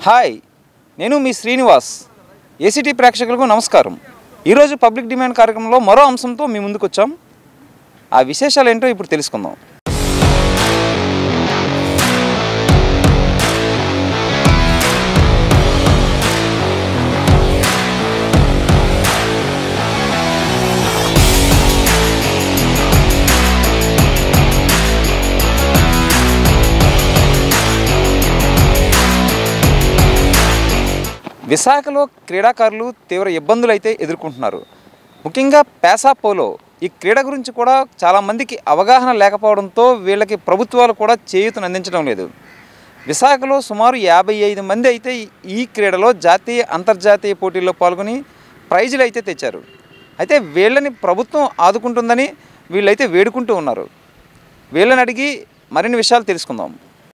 hi నేను మీ Srinivas ACT ప్రేక్షకులకు నమస్కారం ఈరోజు పబ్లిక్ డిమాండ్ కార్యక్రమంలో మరో అంశంతో మీ ముందుకు వచ్చాం ఆ విశేషాలు ఏంటో ఇప్పుడు తెలుసుకుందాం విశాఖలో క్రీడాకారులు తీవ్ర ఇబ్బందులు అయితే ఎదుర్కొంటున్నారు ముఖ్యంగా పేసా పోలో ఈ క్రీడ గురించి కూడా చాలామందికి అవగాహన లేకపోవడంతో వీళ్ళకి ప్రభుత్వాలు కూడా చేయూతను అందించడం లేదు విశాఖలో సుమారు యాభై ఐదు మంది అయితే ఈ- ఈ క్రీడలో జాతీయ అంతర్జాతీయ పోటీల్లో పాల్గొని ప్రైజులు అయితే తెచ్చారు అయితే వీళ్ళని ప్రభుత్వం ఆదుకుంటుందని వీళ్ళైతే వేడుకుంటూ ఉన్నారు వీళ్ళని అడిగి మరిన్ని విషయాలు తెలుసుకుందాం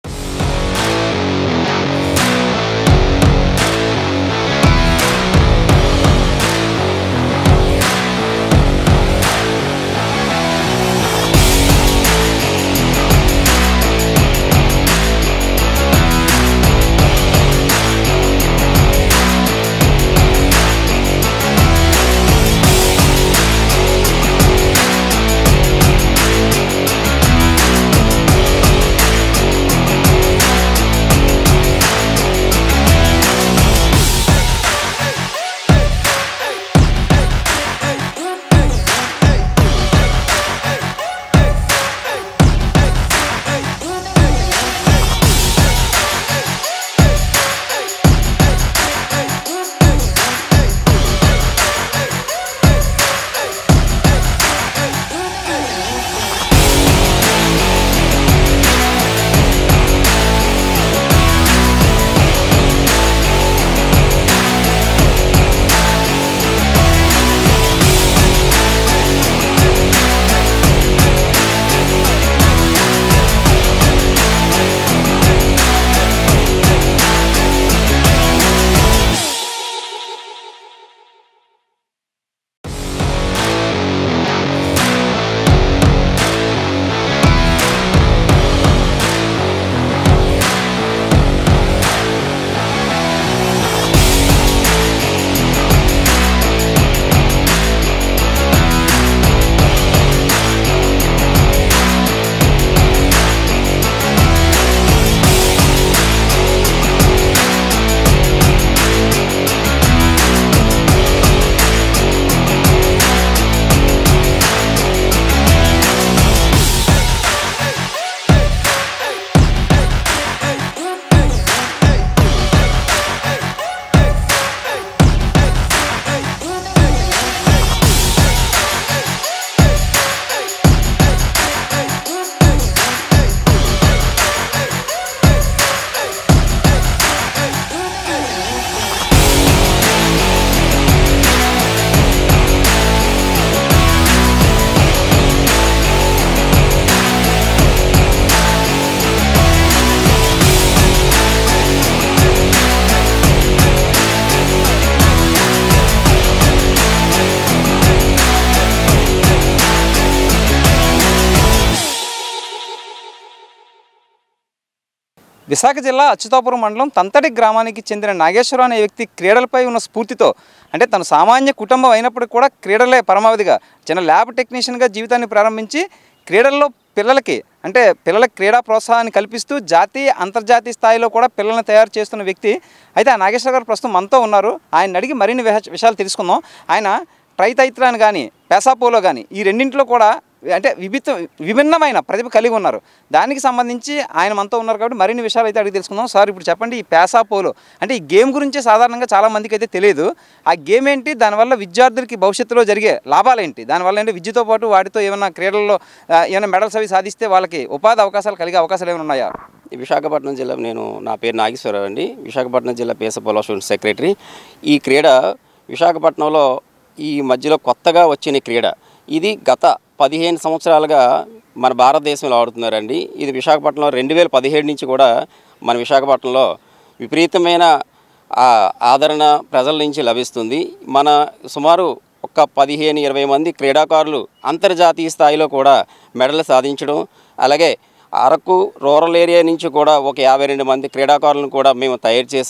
విశాఖ జిల్లా అచ్యుతాపురం మండలం తంతడి గ్రామానికి చెందిన నాగేశ్వరరావు అనే వ్యక్తి క్రీడలపై ఉన్న స్ఫూర్తితో అంటే తన సామాన్య కుటుంబం అయినప్పటికీ కూడా క్రీడలే పరమావధిగా చిన్న ల్యాబ్ టెక్నీషియన్గా జీవితాన్ని ప్రారంభించి క్రీడల్లో పిల్లలకి అంటే పిల్లల క్రీడా ప్రోత్సాహాన్ని కల్పిస్తూ జాతీయ అంతర్జాతీయ స్థాయిలో కూడా పిల్లల్ని తయారు చేస్తున్న వ్యక్తి అయితే ఆ నాగేశ్వర గారు ప్రస్తుతం మనతో ఉన్నారు ఆయన అడిగి మరిన్ని విహ- విషయాలు తెలుసుకుందాం ఆయన ట్రైతైత్రాన్ని కానీ పెసాపోలో కానీ ఈ రెండింటిలో కూడా అంటే విభిత విభిన్నమైన ప్రతిభ కలిగి ఉన్నారు దానికి సంబంధించి ఆయన మనతో ఉన్నారు కాబట్టి మరిన్ని విషయాలు అయితే అడిగి తెలుసుకుందాం సార్ ఇప్పుడు చెప్పండి ఈ పేసా పోలో అంటే ఈ గేమ్ గురించి సాధారణంగా చాలా మందికి అయితే తెలియదు ఆ గేమ్ ఏంటి దానివల్ల విద్యార్థులకి భవిష్యత్తులో జరిగే లాభాలు ఏంటి దానివల్ల ఏంటి విద్యతో పాటు వాటితో ఏమైనా క్రీడల్లో ఆ, ఏమైనా మెడల్స్ అవి సాధిస్తే వాళ్ళకి ఉపాధి అవకాశాలు కలిగే అవకాశాలు ఏమైనా ఉన్నాయా ఈ విశాఖపట్నం జిల్లా నేను నా పేరు నాగేశ్వరరావు అండి విశాఖపట్నం జిల్లా పేసపోలో స్టూడెంట్ సెక్రటరీ ఈ క్రీడ విశాఖపట్నంలో ఈ మధ్యలో కొత్తగా వచ్చిన క్రీడ ఇది గత పదిహేను సంవత్సరాలుగా మన భారతదేశంలో ఆడుతున్నారండి ఇది విశాఖపట్నంలో రెండు వేల పదిహేడు నుంచి కూడా మన విశాఖపట్నంలో విపరీతమైన ఆ, ఆదరణ ప్రజల నుంచి లభిస్తుంది మన సుమారు ఒక పదిహేను ఇరవై మంది క్రీడాకారులు అంతర్జాతీయ స్థాయిలో కూడా మెడల్ సాధించడం అలాగే అరకు రూరల్ ఏరియా నుంచి కూడా ఒక యాభై రెండు మంది క్రీడాకారులను కూడా మేము తయారు చేసాం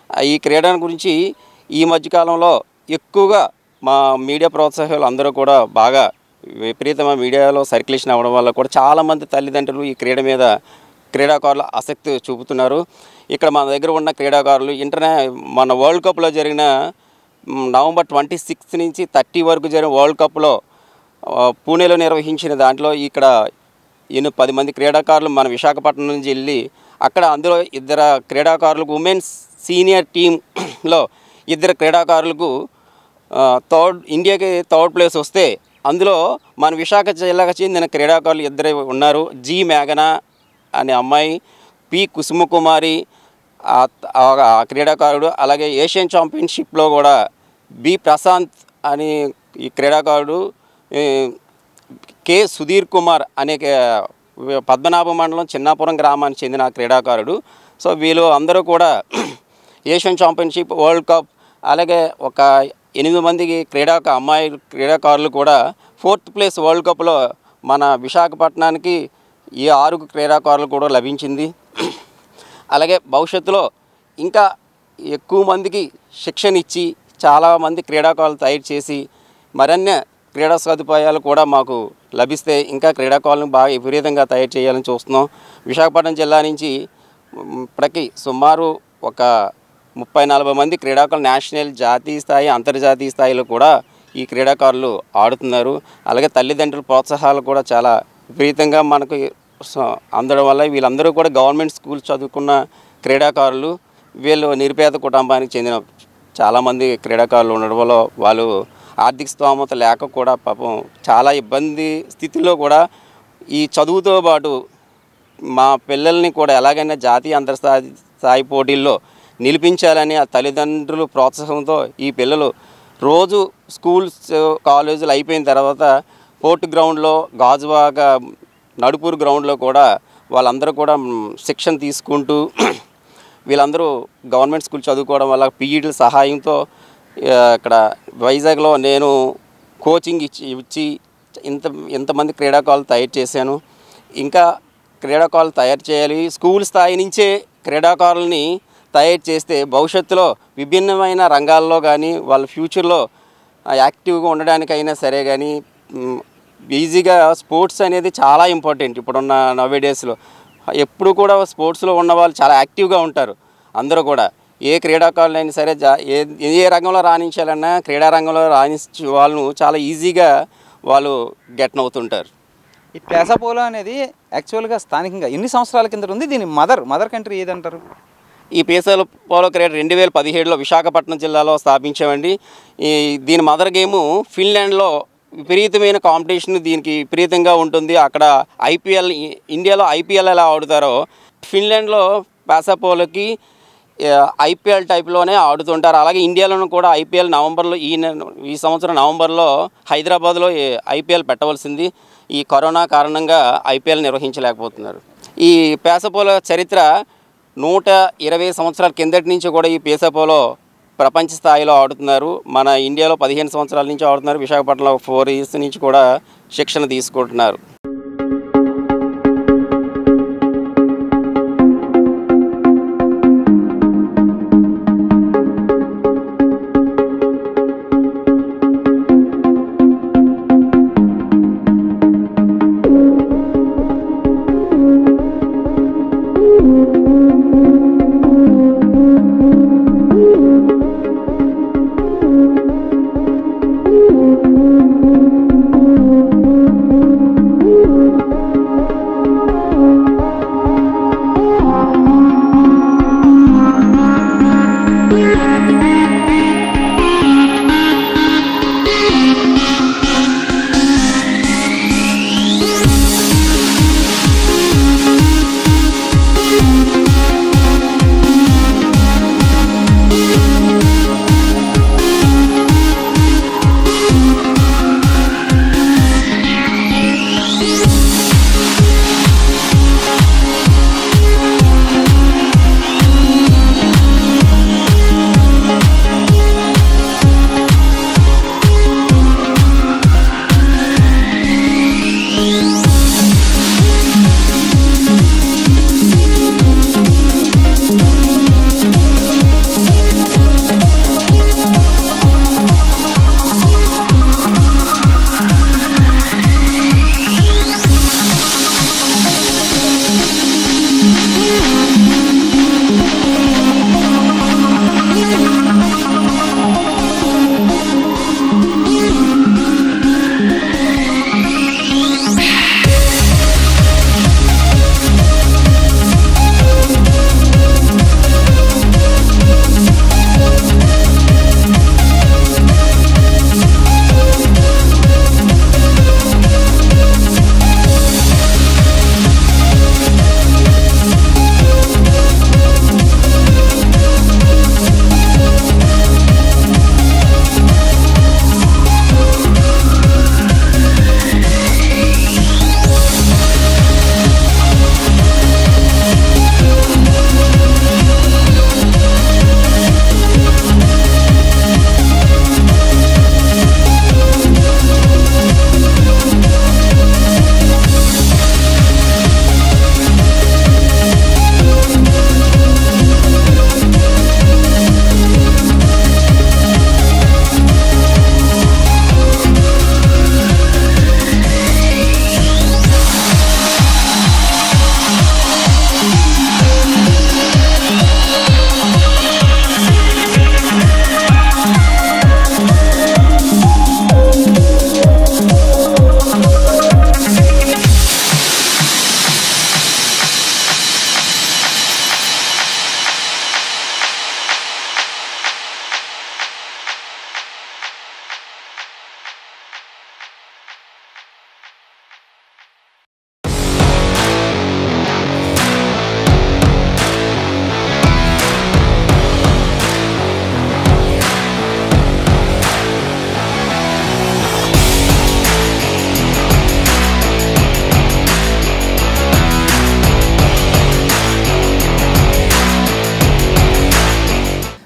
ఆ ఈ క్రీడ గురించి ఈ మధ్యకాలంలో ఎక్కువగా మా మీడియా ప్రోత్సాహాలు అందరూ కూడా బాగా విపరీతమైన మీడియాలో సర్క్యులేషన్ అవ్వడం వల్ల కూడా చాలామంది తల్లిదండ్రులు ఈ క్రీడ మీద క్రీడాకారులు ఆసక్తి చూపుతున్నారు ఇక్కడ మన దగ్గర ఉన్న క్రీడాకారులు ఇంటర్నే మన వరల్డ్ కప్లో జరిగిన మ్, నవంబర్ ట్వంటీ సిక్స్త్ నుంచి థర్టీ వరకు జరిగిన వరల్డ్ కప్లో ఆ, పూణేలో నిర్వహించిన దాంట్లో ఇక్కడ ఈయన పది మంది క్రీడాకారులు మన విశాఖపట్నం నుంచి వెళ్ళి అక్కడ అందులో ఇద్దరు క్రీడాకారులకు ఉమెన్స్ సీనియర్ టీంలో ఇద్దరు క్రీడాకారులకు ఆ, థర్డ్ ఇండియాకి థర్డ్ ప్లేస్ వస్తే అందులో మన విశాఖ జిల్లాకు చెందిన క్రీడాకారులు ఇద్దరు ఉన్నారు జి మేఘన అనే అమ్మాయి పి కుసుమకుమారి ఆ ఆ- ఆ క్రీడాకారుడు అలాగే ఏషియన్ ఛాంపియన్షిప్లో కూడా బి ప్రశాంత్ అని ఈ క్రీడాకారుడు ఏ, కె సుధీర్ కుమార్ అనే కే- పద్మనాభ మండలం చిన్నాపురం గ్రామానికి చెందిన క్రీడాకారుడు సో వీళ్ళు అందరూ కూడా ఏషియన్ ఛాంపియన్షిప్ వరల్డ్ కప్ అలాగే ఒక ఎనిమిది మందికి క్రీడా అమ్మాయి క్రీడాకారులు కూడా ఫోర్త్ ప్లేస్ వరల్డ్ కప్లో మన విశాఖపట్నానికి ఈ ఆరు క్రీడాకారులు కూడా లభించింది అలాగే భవిష్యత్తులో ఇంకా ఎక్కువ మందికి శిక్షణ ఇచ్చి చాలామంది క్రీడాకారులు తయారు చేసి మరిన్ని క్రీడా సదుపాయాలు కూడా మాకు లభిస్తే ఇంకా క్రీడాకారులను బాగా విపరీతంగా తయారు చేయాలని చూస్తున్నాం విశాఖపట్నం జిల్లా నుంచి మ్, ఇప్పటికి సుమారు ఒక ముప్పై నలభై మంది క్రీడాకారులు నేషనల్ జాతీయ స్థాయి అంతర్జాతీయ స్థాయిలో కూడా ఈ క్రీడాకారులు ఆడుతున్నారు అలాగే తల్లిదండ్రుల ప్రోత్సాహాలు కూడా చాలా విపరీతంగా మనకు స- అందడం వల్ల వీళ్ళందరూ కూడా గవర్నమెంట్ స్కూల్ చదువుకున్న క్రీడాకారులు వీళ్ళు నిరుపేద కుటుంబానికి చెందిన చాలామంది క్రీడాకారులు ఉండడం వల్ల వాళ్ళు ఆర్థిక స్తోమత లేక కూడా పాపం చాలా ఇబ్బంది స్థితిలో కూడా ఈ చదువుతో పాటు మా పిల్లల్ని కూడా ఎలాగైనా జాతీయ అంతర్స్థాయి స్థాయి పోటీల్లో నిలిపించాలని ఆ తల్లిదండ్రులు ప్రోత్సాహంతో ఈ పిల్లలు రోజు స్కూల్స్ కాలేజీలు అయిపోయిన తర్వాత పోర్ట్ గ్రౌండ్లో గాజువాక నడుపూరు గ్రౌండ్లో కూడా వాళ్ళందరూ కూడా మ్, శిక్షణ తీసుకుంటూ వీళ్ళందరూ గవర్నమెంట్ స్కూల్ చదువుకోవడం వల్ల పీఈడీల సహాయంతో ఆ, ఇక్కడ వైజాగ్లో నేను కోచింగ్ ఇచ్చి ఇచ్చి ఇంత ఇంతమంది క్రీడాకారులు తయారు చేశాను ఇంకా క్రీడాకారులు తయారు చేయాలి స్కూల్ స్థాయి నుంచే క్రీడాకారుల్ని తయారు చేస్తే భవిష్యత్తులో విభిన్నమైన రంగాల్లో కానీ వాళ్ళ ఫ్యూచర్లో ఆ, యాక్టివ్గా ఉండడానికైనా సరే కానీ మ్, ఈజీగా స్పోర్ట్స్ అనేది చాలా ఇంపార్టెంట్ ఇప్పుడున్న నవ్వే డేస్లో ఎప్పుడు కూడా స్పోర్ట్స్లో ఉన్న వాళ్ళు చాలా యాక్టివ్గా ఉంటారు అందరూ కూడా ఏ క్రీడాకారులు అయినా సరే జా ఏ ఏ రంగంలో రాణించాలన్నా క్రీడా రంగంలో రాణించే వాళ్ళను చాలా ఈజీగా వాళ్ళు గెట్న్ అవుతుంటారు ఈ పేసపోలో అనేది యాక్చువల్గా స్థానికంగా ఎన్ని సంవత్సరాల కింద ఉంది దీని మదర్ మదర్ కంట్రీ ఏదంటారు ఈ పేసల పోలో క్రీడ రెండు వేల పదిహేడులో విశాఖపట్నం జిల్లాలో స్థాపించామండి ఈ దీని మదర్ గేము ఫిన్లాండ్లో విపరీతమైన కాంపిటీషన్ దీనికి విపరీతంగా ఉంటుంది అక్కడ ఐపీఎల్ ఇండియాలో ఐపీఎల్ ఎలా ఆడుతారో ఫిన్లాండ్లో పేసపోలోకి ఐపీఎల్ టైప్లోనే ఆడుతుంటారు అలాగే ఇండియాలోనూ కూడా ఐపీఎల్ నవంబర్లో ఈ నెల- ఈ సంవత్సరం నవంబర్లో హైదరాబాద్లో ఐపీఎల్ పెట్టవలసింది ఈ కరోనా కారణంగా ఐపీఎల్ నిర్వహించలేకపోతున్నారు ఈ పేసపోల చరిత్ర నూట ఇరవై సంవత్సరాల కిందటి నుంచి కూడా ఈ పేసపోలో ప్రపంచ స్థాయిలో ఆడుతున్నారు మన ఇండియాలో పదిహేను సంవత్సరాల నుంచి ఆడుతున్నారు విశాఖపట్నంలో ఫోర్ ఇయర్స్ నుంచి కూడా శిక్షణ తీసుకుంటున్నారు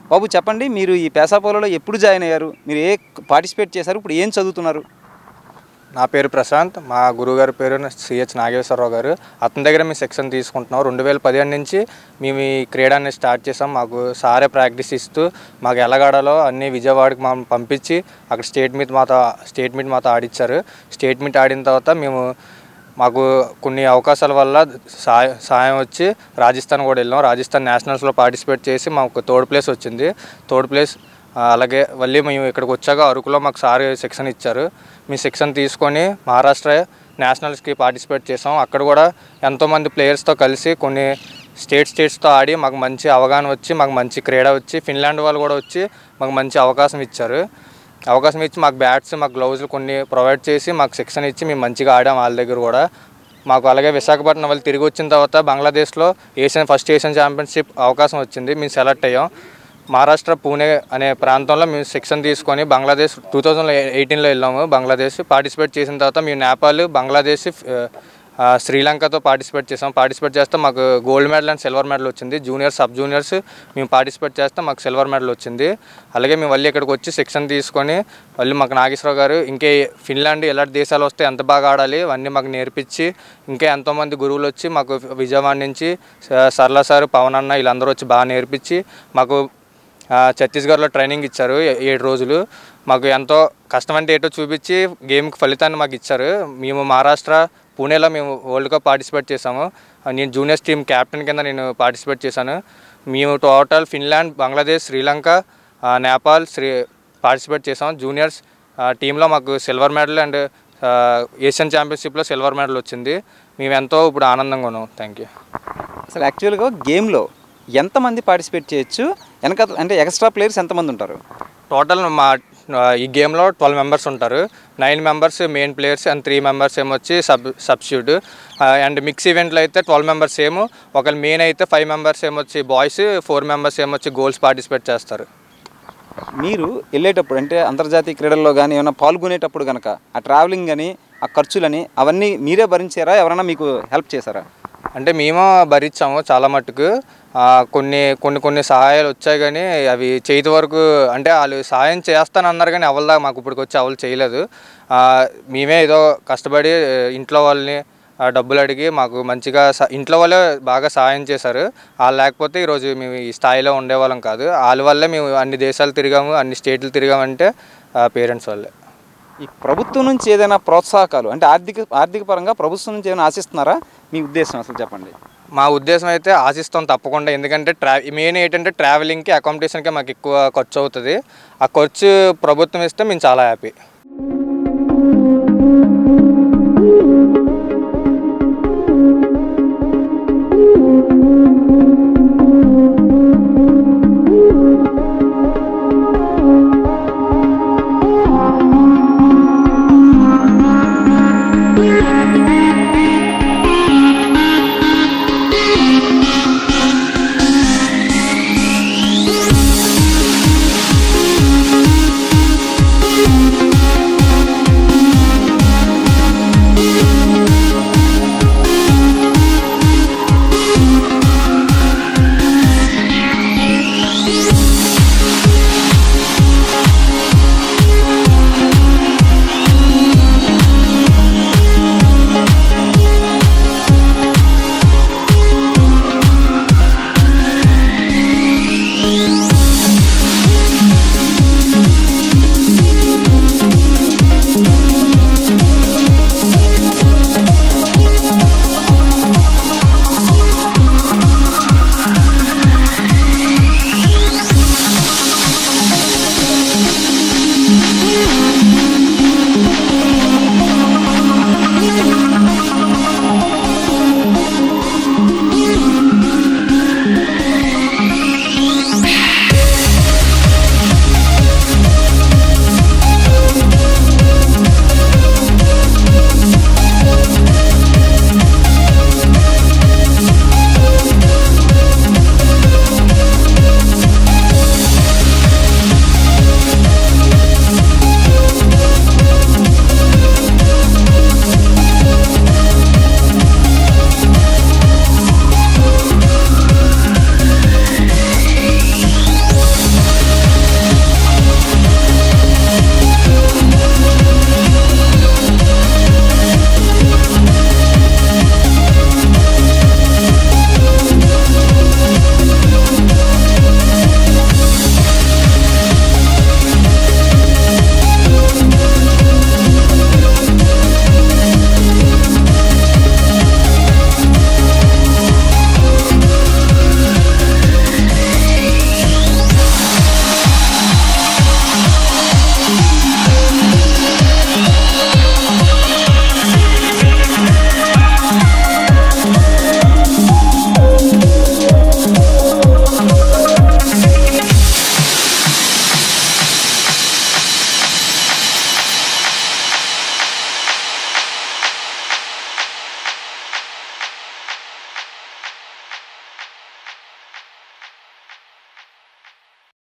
బాబు చెప్పండి మీరు ఈ పేసాపోలలో ఎప్పుడు జాయిన్ అయ్యారు మీరు ఏ పార్టిసిపేట్ చేశారు ఇప్పుడు ఏం చదువుతున్నారు నా పేరు ప్రశాంత్ మా గురువుగారి పేరు సిహెచ్ నాగేశ్వరరావు గారు అతని దగ్గర మేము సెక్షన్ తీసుకుంటున్నాం రెండు వేల పదిహేను నుంచి మేము ఈ క్రీడాన్ని స్టార్ట్ చేసాం మాకు సారే ప్రాక్టీస్ ఇస్తూ మాకు ఎలాగాడాలో అన్ని విజయవాడకి మమ్మల్ని పంపించి అక్కడ స్టేట్ మీట్ మాతో స్టేట్ మీట్ మాతో ఆడిచ్చారు స్టేట్ మీట్ ఆడిన తర్వాత మేము మాకు కొన్ని అవకాశాల వల్ల సాయం సాయం వచ్చి రాజస్థాన్ కూడా వెళ్ళాం రాజస్థాన్ నేషనల్స్లో పార్టిసిపేట్ చేసి మాకు థర్డ్ ప్లేస్ వచ్చింది థర్డ్ ప్లేస్ ఆ, అలాగే మళ్ళీ మేము ఇక్కడికి వచ్చాక అరకులో మాకు సార్ సెక్షన్ ఇచ్చారు మీ సెక్షన్ తీసుకొని మహారాష్ట్ర నేషనల్స్కి పార్టిసిపేట్ చేసాం అక్కడ కూడా ఎంతోమంది ప్లేయర్స్తో కలిసి కొన్ని స్టేట్ స్టేట్స్తో ఆడి మాకు మంచి అవగాహన వచ్చి మాకు మంచి క్రీడ వచ్చి ఫిన్లాండ్ వాళ్ళు కూడా వచ్చి మాకు మంచి అవకాశం ఇచ్చారు అవకాశం ఇచ్చి మాకు బ్యాట్స్ మాకు గ్లౌజులు కొన్ని ప్రొవైడ్ చేసి మాకు శిక్షణ ఇచ్చి మేము మంచిగా ఆడాం వాళ్ళ దగ్గర కూడా మాకు అలాగే విశాఖపట్నం వాళ్ళు తిరిగి వచ్చిన తర్వాత బంగ్లాదేశ్లో ఏషియన్ ఫస్ట్ ఏషియన్ ఛాంపియన్షిప్ అవకాశం వచ్చింది మేము సెలెక్ట్ అయ్యాం మహారాష్ట్ర పూణే అనే ప్రాంతంలో మేము శిక్షణ తీసుకొని బంగ్లాదేశ్ టూ థౌజండ్ ఎయిటీన్లో వెళ్ళాము బంగ్లాదేశ్ పార్టిసిపేట్ చేసిన తర్వాత మేము నేపాల్ బంగ్లాదేశ్ ఆ, శ్రీలంకతో పార్టిసిపేట్ చేసాం పార్టిసిపేట్ చేస్తే మాకు gold medal and silver medal వచ్చింది జూనియర్ సబ్ జూనియర్స్ మేము పార్టిసిపేట్ చేస్తే మాకు సిల్వర్ మెడల్ వచ్చింది అలాగే మేము మళ్ళీ ఇక్కడికి వచ్చి శిక్షణ తీసుకొని మళ్ళీ మాకు నాగేశ్వరరావు గారు ఇంకే ఫిన్లాండ్ ఎలాంటి దేశాలు వస్తే ఎంత బాగా ఆడాలి అవన్నీ మాకు నేర్పించి ఇంకా ఎంతోమంది గురువులు వచ్చి మాకు విజయవాడ నుంచి స- సరళ సార్ పవన్ అన్న వీళ్ళందరూ వచ్చి బాగా నేర్పించి మాకు ఆ, ఛత్తీస్గఢ్లో ట్రైనింగ్ ఇచ్చారు ఏ- ఏడు రోజులు మాకు ఎంతో కష్టం అంటే ఏటో చూపించి గేమ్కి ఫలితాన్ని మాకు ఇచ్చారు మేము మహారాష్ట్ర పూణేలో మేము వరల్డ్ కప్ పార్టిసిపేట్ చేసాము ఆ, నేను జూనియర్స్ టీమ్ క్యాప్టెన్ కింద నేను పార్టిసిపేట్ చేశాను మేము టోటల్ ఫిన్లాండ్ బంగ్లాదేశ్ శ్రీలంక ఆ, నేపాల్ శ్రీ పార్టిసిపేట్ చేసాం జూనియర్స్ ఆ, టీంలో మాకు సిల్వర్ మెడల్ అండ్ ఆ, ఏషియన్ ఛాంపియన్షిప్లో సిల్వర్ మెడల్ వచ్చింది మేము ఎంతో ఇప్పుడు ఆనందంగా ఉన్నాం థ్యాంక్ యూ అసలు యాక్చువల్గా గేమ్లో ఎంతమంది పార్టిసిపేట్ చేయొచ్చు వెనక అంటే ఎక్స్ట్రా ప్లేయర్స్ ఎంతమంది ఉంటారు టోటల్ మా ఆ, ఈ గేమ్లో ట్వెల్వ్ మెంబర్స్ ఉంటారు nine members main players and three members ఏమో వచ్చి సబ్ సబ్స్టిట్యూట్ అండ్ మిక్స్ ఈవెంట్లో అయితే ట్వెల్వ్ మెంబర్స్ ఏమో ఒకళ్ళు మెయిన్ అయితే ఫైవ్ మెంబర్స్ ఏమొచ్చి బాయ్స్ ఫోర్ మెంబర్స్ ఏమొచ్చి గోల్స్ పార్టిసిపేట్ చేస్తారు మీరు వెళ్ళేటప్పుడు అంటే అంతర్జాతీయ క్రీడల్లో కానీ ఏమైనా పాల్గొనేటప్పుడు కనుక ఆ ట్రావెలింగ్ కానీ ఆ ఖర్చులని అవన్నీ మీరే భరించారా ఎవరైనా మీకు హెల్ప్ చేశారా అంటే మేము భరించాము చాలా మట్టుకు ఆ, కొన్ని కొన్ని కొన్ని సహాయాలు వచ్చాయి కానీ అవి చేతి వరకు అంటే వాళ్ళు సహాయం చేస్తానన్నారు కానీ అవల్దా మాకు ఇప్పటికి వచ్చి అవలు చేయలేదు ఆ, మేమే ఏదో కష్టపడి ఆ, ఇంట్లో వాళ్ళని ఆ, డబ్బులు అడిగి మాకు మంచిగా స- ఇంట్లో వాళ్ళే బాగా సహాయం చేశారు వాళ్ళు లేకపోతే ఈరోజు మేము ఈ స్థాయిలో ఉండేవాళ్ళం కాదు వాళ్ళ వల్లే మేము అన్ని దేశాలు తిరిగాము అన్ని స్టేట్లు తిరిగామంటే పేరెంట్స్ వల్లే ఈ ప్రభుత్వం నుంచి ఏదైనా ప్రోత్సాహకాలు అంటే ఆర్థిక ఆర్థిక పరంగా ప్రభుత్వం నుంచి ఏమైనా ఆశిస్తున్నారా మీ ఉద్దేశం అసలు చెప్పండి మా ఉద్దేశం అయితే ఆశిస్తాం తప్పకుండా ఎందుకంటే ట్రా మెయిన్ ఏంటంటే ట్రావెలింగ్కి అకామిడేషన్కి మాకు ఎక్కువ ఖర్చు అవుతుంది ఆ ఖర్చు ప్రభుత్వం ఇస్తే మేము చాలా హ్యాపీ Thank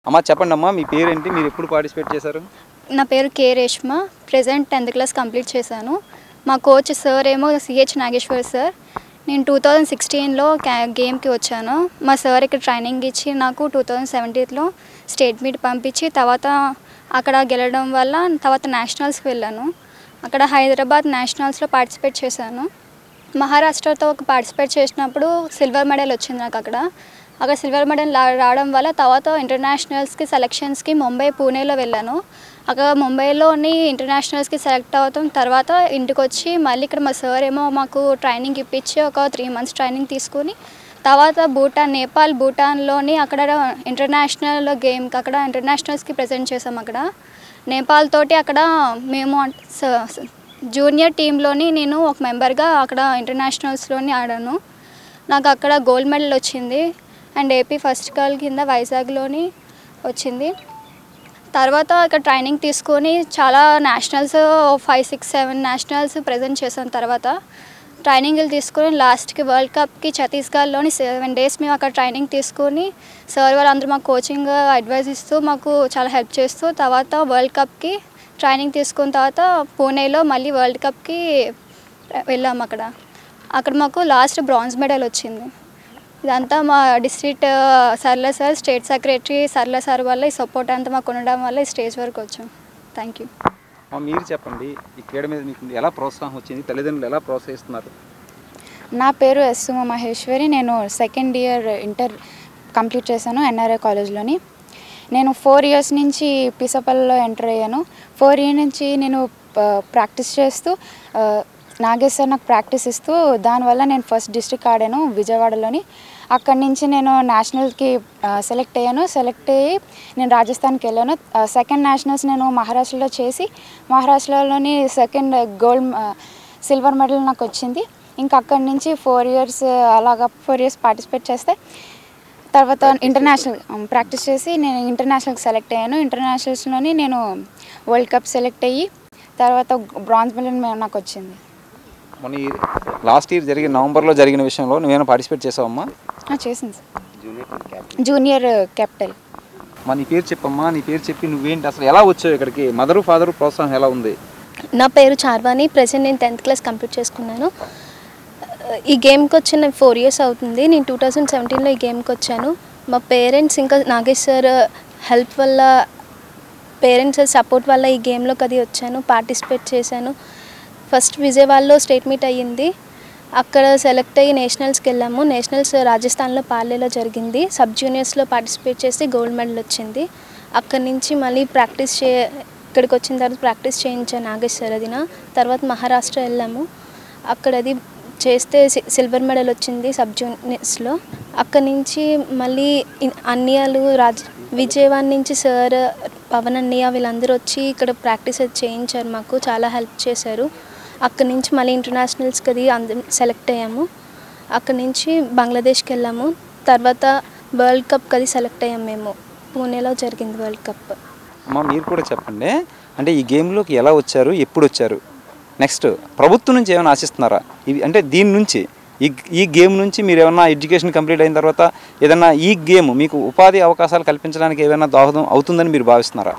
అమ్మ చెప్పండి అమ్మా మీ పేరేంటి మీరు ఎప్పుడు పార్టిసిపేట్ చేశారు నా పేరు K Reshma present tenth class complete చేశాను మా కోచ్ సార్ ఏమో సిహెచ్ నాగేశ్వర్ సార్ నేను టూ థౌజండ్ సిక్స్టీన్లో గేమ్కి వచ్చాను మా సార్ ఇక్కడ ట్రైనింగ్ ఇచ్చి నాకు టూ థౌజండ్ సెవెంటీన్లో స్టేట్ మీట్ పంపించి తర్వాత అక్కడ గెలవడం వల్ల తర్వాత నేషనల్స్కి వెళ్ళాను అక్కడ హైదరాబాద్ నేషనల్స్లో పార్టిసిపేట్ చేశాను మహారాష్ట్రతో ఒక పార్టిసిపేట్ చేసినప్పుడు సిల్వర్ మెడల్ వచ్చింది నాకు అక్కడ అక్కడ సిల్వర్ మెడల్ రా- రావడం వల్ల తర్వాత ఇంటర్నేషనల్స్కి సెలక్షన్స్కి ముంబై పూణేలో వెళ్ళాను అక్కడ ముంబైలోని ఇంటర్నేషనల్స్కి సెలెక్ట్ అవుతాం తర్వాత ఇంటికి వచ్చి మళ్ళీ ఇక్కడ మా సార్ ఏమో మాకు ట్రైనింగ్ ఇప్పించి ఒక త్రీ మంత్స్ ట్రైనింగ్ తీసుకుని తర్వాత భూటాన్ నేపాల్ భూటాన్లోని అక్కడ ఇంటర్నేషనల్ గేమ్కి అక్కడ ఇంటర్నేషనల్స్కి ప్రజెంట్ చేసాం అక్కడ నేపాల్ తోటి అక్కడ మేము అంట్- స- స- జూనియర్ టీంలోని నేను ఒక మెంబర్గా అక్కడ ఇంటర్నేషనల్స్లోని ఆడాను నాకు అక్కడ గోల్డ్ మెడల్ వచ్చింది అండ్ ఏపీ ఫస్ట్ కాల్ కింద వైజాగ్లోని వచ్చింది తర్వాత ఇక్కడ ట్రైనింగ్ తీసుకొని చాలా nationals five six seven nationals present చేసాం తర్వాత ట్రైనింగ్లు తీసుకొని లాస్ట్కి వరల్డ్ కప్కి ఛత్తీస్గఢ్లోని సెవెన్ డేస్ మేము అక్కడ ట్రైనింగ్ తీసుకొని సార్ వాళ్ళందరూ మాకు కోచింగ్ అడ్వైస్ ఇస్తూ మాకు చాలా హెల్ప్ చేస్తూ తర్వాత వరల్డ్ కప్కి ట్రైనింగ్ తీసుకున్న తర్వాత పూణేలో మళ్ళీ వరల్డ్ కప్కి వెళ్ళాము అక్కడ అక్కడ మాకు లాస్ట్ బ్రాంజ్ మెడల్ వచ్చింది ఇదంతా మా డిస్ట్రిక్ట్ సర్ల సార్ స్టేట్ సెక్రటరీ సర్ల సార్ వల్ల ఈ సపోర్ట్ అంతా మాకు ఉండడం వల్ల ఈ స్టేజ్ వరకు వచ్చాం థ్యాంక్ యూ అమ్మ, మీరు చెప్పండి ఈ క్రీడ మీద మీకు ఎలా ప్రోత్సాహం వచ్చింది తల్లిదండ్రులు ఎలా ప్రోత్సహిస్తున్నారు నా పేరు ఎస్ సుమ మహేశ్వరి నేను సెకండ్ ఇయర్ ఇంటర్ కంప్లీట్ చేశాను ఎన్ఆర్ఐ కాలేజ్లోని నేను ఫోర్ ఇయర్స్ నుంచి పిసపల్లో ఎంటర్ అయ్యాను ఫోర్ ఇయర్ నుంచి నేను ప్రాక్టీస్ చేస్తూ ఆ, నాగేష్ సార్ నాకు ప్రాక్టీస్ ఇస్తూ దానివల్ల నేను ఫస్ట్ డిస్ట్రిక్ట్ ఆడాను విజయవాడలోని అక్కడి నుంచి నేను నేషనల్కి సెలెక్ట్ అయ్యాను సెలెక్ట్ అయ్యి నేను రాజస్థాన్కి వెళ్ళాను సెకండ్ నేషనల్స్ నేను మహారాష్ట్రలో చేసి మహారాష్ట్రలోని సెకండ్ గోల్డ్ సిల్వర్ మెడల్ నాకు వచ్చింది ఇంకా అక్కడి నుంచి ఫోర్ ఇయర్స్ అలాగా ఫోర్ ఇయర్స్ పార్టిసిపేట్ చేస్తే తర్వాత ఇంటర్నేషనల్ ప్రాక్టీస్ చేసి నేను ఇంటర్నేషనల్కి సెలెక్ట్ అయ్యాను ఇంటర్నేషనల్స్లోని నేను వరల్డ్ కప్ సెలెక్ట్ అయ్యి తర్వాత బ్రాంజ్ మెడల్ నాకు వచ్చింది మొన్న ఈ లాస్ట్ ఇయర్ జరిగిన నవంబర్లో జరిగిన విషయంలో నువ్వేమైనా పార్టిసిపేట్ చేసావమ్మా ఆ, చేసింది సార్ జూనియర్ క్యాపిటల్ మా నీ పేరు చెప్పమ్మా నీ పేరు చెప్పి నువ్వేంటి అసలు ఎలా వచ్చావు ఇక్కడికి మదరు ఫాదరు ప్రోత్సాహం ఎలా ఉంది నా పేరు చార్వాణి ప్రజెంట్ నేను టెన్త్ క్లాస్ కంప్లీట్ చేసుకున్నాను ఈ గేమ్కి వచ్చిన ఫోర్ ఇయర్స్ అవుతుంది నేను టూ థౌజండ్ సెవెంటీన్లో ఈ గేమ్కి వచ్చాను మా పేరెంట్స్ ఇంకా నాగేష్ సార్ హెల్ప్ వల్ల పేరెంట్స్ సపోర్ట్ వల్ల ఈ గేమ్లోకి అది వచ్చాను పార్టిసిపేట్ చేశాను ఫస్ట్ విజయవాడలో స్టేట్ మీట్ అయ్యింది అక్కడ సెలెక్ట్ అయ్యి నేషనల్స్కి వెళ్ళాము నేషనల్స్ రాజస్థాన్లో పార్లేలో జరిగింది సబ్ జూనియర్స్లో పార్టిసిపేట్ చేసి గోల్డ్ మెడల్ వచ్చింది అక్కడి నుంచి మళ్ళీ ప్రాక్టీస్ చే ఇక్కడికి వచ్చిన తర్వాత ప్రాక్టీస్ చేయించాను నాగేష్ సార్ అదిన తర్వాత మహారాష్ట్ర వెళ్ళాము అక్కడ అది చేస్తే సి- సిల్వర్ మెడల్ వచ్చింది సబ్ జూనియర్స్లో అక్కడి నుంచి మళ్ళీ ఇన్- అన్నయ్యలు రాజ్ విజయవాడ నుంచి సార్ పవన్ అన్నయ్య వీళ్ళందరూ వచ్చి ఇక్కడ ప్రాక్టీస్ అది చేయించారు మాకు చాలా హెల్ప్ చేశారు అక్కడి నుంచి మళ్ళీ ఇంటర్నేషనల్స్కి అది అందరం సెలెక్ట్ అయ్యాము అక్కడి నుంచి బంగ్లాదేశ్కి వెళ్ళాము తర్వాత వరల్డ్ కప్కి అది సెలెక్ట్ అయ్యాము మేము పూణేలో జరిగింది వరల్డ్ కప్ అమ్మా మీరు కూడా చెప్పండి అంటే ఈ గేమ్లోకి ఎలా వచ్చారు ఎప్పుడు వచ్చారు నెక్స్ట్ ప్రభుత్వం నుంచి ఏమైనా ఆశిస్తున్నారా ఇది అంటే దీని నుంచి ఈ ఈ గేమ్ నుంచి మీరు ఏమైనా ఎడ్యుకేషన్ కంప్లీట్ అయిన తర్వాత ఏదైనా ఈ గేమ్ మీకు ఉపాధి అవకాశాలు కల్పించడానికి ఏమైనా దోహదం అవుతుందని మీరు భావిస్తున్నారా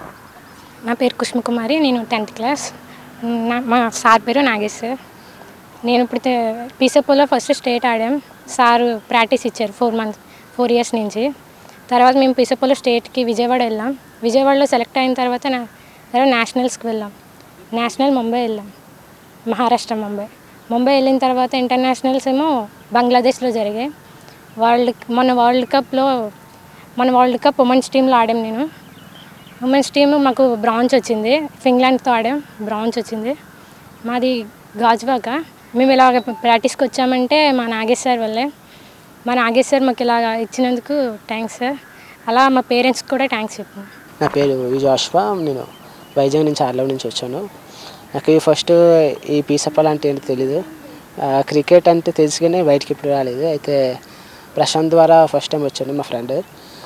నా పేరు కుష్మకుమారి నేను టెన్త్ క్లాస్ నా మా సార్ పేరు నాగేష్ సార్ నేను ఇప్పుడు పీసపోలో ఫస్ట్ స్టేట్ ఆడాం సార్ ప్రాక్టీస్ ఇచ్చారు ఫోర్ మంత్స్ ఫోర్ ఇయర్స్ నుంచి తర్వాత మేము పీసపోలో స్టేట్కి విజయవాడ వెళ్ళాం విజయవాడలో సెలెక్ట్ అయిన తర్వాత నా తర్వాత నేషనల్స్కి వెళ్ళాం నేషనల్ ముంబై వెళ్ళాం మహారాష్ట్ర ముంబై ముంబై వెళ్ళిన తర్వాత ఇంటర్నేషనల్స్ ఏమో బంగ్లాదేశ్లో జరిగాయి వరల్డ్ మన వరల్డ్ కప్లో మన వరల్డ్ కప్ ఉమెన్స్ టీంలో ఆడాం నేను ఉమెన్స్ టీమ్ మాకు బ్రాంజ్ వచ్చింది ఫిన్లాండ్తో ఆడాం బ్రాంజ్ వచ్చింది మాది గాజువాక మేము ఇలాగ ప్రాక్టీస్కి వచ్చామంటే మా నాగేష్ సార్ వల్లే మా నాగేష్ సార్ మాకు ఇలాగ ఇచ్చినందుకు థ్యాంక్స్ సార్ అలా మా పేరెంట్స్కి కూడా థ్యాంక్స్ చెప్పాను నా పేరు విజయాశ్వ నేను వైజాగ్ నుంచి ఆర్లవ్ నుంచి వచ్చాను నాకు ఈ ఫస్ట్ ఈ పీసప్పల్ అంటే ఏంటో తెలీదు ఆ, క్రికెట్ అంటే తెలుసు కానీ బయటికి ఇప్పుడు రాలేదు అయితే ప్రశాంత్ ద్వారా ఫస్ట్ టైం వచ్చాను మా ఫ్రెండ్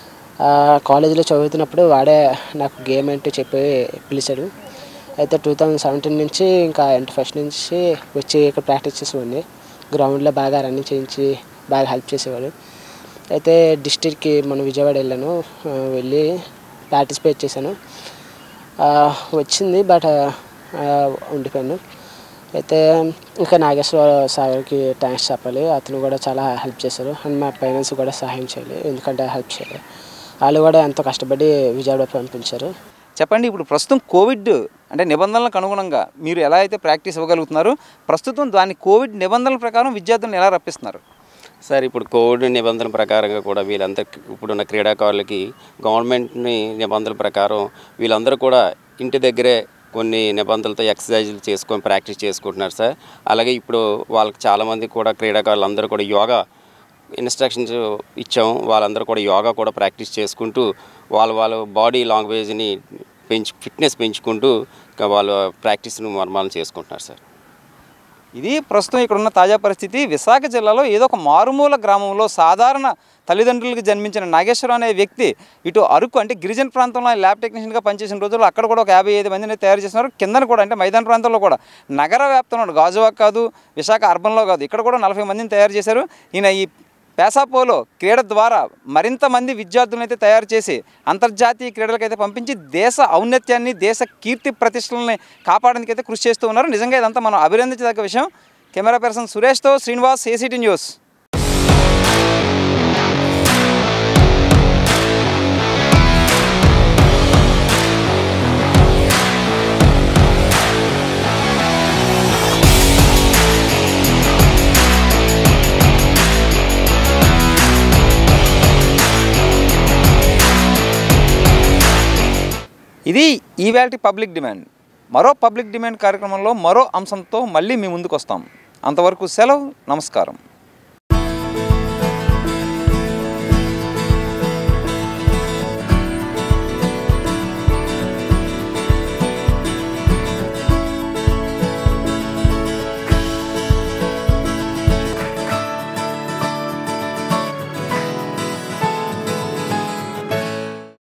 కాలేజీలో చదువుతున్నప్పుడు వాడే నాకు గేమ్ ఏంటో చెప్పి పిలిచాడు అయితే టూ థౌజండ్ సెవెంటీన్ నుంచి ఇంకా ఇంటర్ ఫస్ట్ నుంచి వచ్చి ఇక్కడ ప్రాక్టీస్ చేసేవాడిని గ్రౌండ్లో బాగా రన్నింగ్ చేయించి బాగా హెల్ప్ చేసేవాడు అయితే డిస్ట్రిక్ట్కి మన విజయవాడ వెళ్ళాను ఆ, వెళ్ళి పార్టిసిపేట్ చేశాను ఆ, వచ్చింది బట్ ఆ, ఉండిపోయాను అయితే ఇంకా నాగేశ్వర సాగర్కి థ్యాంక్స్ చెప్పాలి అతను కూడా చాలా హెల్ప్ చేశారు అండ్ మా పేరెంట్స్ కూడా సహాయం చేయాలి ఎందుకంటే హెల్ప్ చేయాలి వాళ్ళు కూడా ఎంతో కష్టపడి విజయవాడ పంపించారు చెప్పండి ఇప్పుడు ప్రస్తుతం కోవిడ్ అంటే నిబంధనలకు అనుగుణంగా మీరు ఎలా అయితే ప్రాక్టీస్ ఇవ్వగలుగుతున్నారు ప్రస్తుతం దాని కోవిడ్ నిబంధనల ప్రకారం విద్యార్థులను ఎలా రప్పిస్తున్నారు సార్ ఇప్పుడు కోవిడ్ నిబంధనల ప్రకారంగా కూడా వీళ్ళందరికీ ఇప్పుడున్న క్రీడాకారులకి గవర్నమెంట్ని నిబంధనల ప్రకారం వీళ్ళందరూ కూడా ఇంటి దగ్గరే కొన్ని నిబంధనలతో ఎక్సర్సైజులు చేసుకొని ప్రాక్టీస్ చేసుకుంటున్నారు సార్ అలాగే ఇప్పుడు వాళ్ళకి చాలామంది కూడా క్రీడాకారులు అందరూ కూడా యోగా ఇన్స్ట్రక్షన్స్ ఇచ్చాం వాళ్ళందరూ కూడా యోగా కూడా ప్రాక్టీస్ చేసుకుంటూ వాళ్ళ వాళ్ళ బాడీ లాంగ్వేజ్ని పెంచు ఫిట్నెస్ పెంచుకుంటూ ఇంకా వాళ్ళ ప్రాక్టీస్ను మర్మాలను చేసుకుంటున్నారు సార్ ఇది ప్రస్తుతం ఇక్కడ ఉన్న తాజా పరిస్థితి విశాఖ జిల్లాలో ఏదో ఒక మారుమూల గ్రామంలో సాధారణ తల్లిదండ్రులకు జన్మించిన నాగేశ్వరం అనే వ్యక్తి ఇటు అరకు అంటే గిరిజన ప్రాంతంలో ఆయన ల్యాబ్ టెక్నీషియన్గా పనిచేసిన రోజుల్లో అక్కడ కూడా ఒక యాభై ఐదు మందిని తయారు చేస్తున్నారు కిందన కూడా అంటే మైదాన ప్రాంతంలో కూడా నగర వ్యాప్తంలో గాజువాక్ కాదు విశాఖ అర్బన్లో కాదు ఇక్కడ కూడా నలభై మందిని తయారు చేశారు ఈయన ఈ పేసాపోలో క్రీడ ద్వారా మరింత మంది విద్యార్థులను అయితే తయారు చేసి అంతర్జాతీయ క్రీడలకైతే పంపించి దేశ ఔన్నత్యాన్ని దేశ కీర్తి ప్రతిష్టలని కాపాడడానికి అయితే కృషి చేస్తూ ఉన్నారు నిజంగా ఇదంతా మనం అభినందించదగ్గ విషయం కెమెరా పర్సన్ సురేష్తో శ్రీనివాస్ ఏసీటీ న్యూస్ ఇది ఈవాల్టి పబ్లిక్ డిమాండ్ మరో పబ్లిక్ డిమాండ్ కార్యక్రమంలో మరో అంశంతో మళ్ళీ మీ ముందుకు వస్తాం అంతవరకు సెలవు నమస్కారం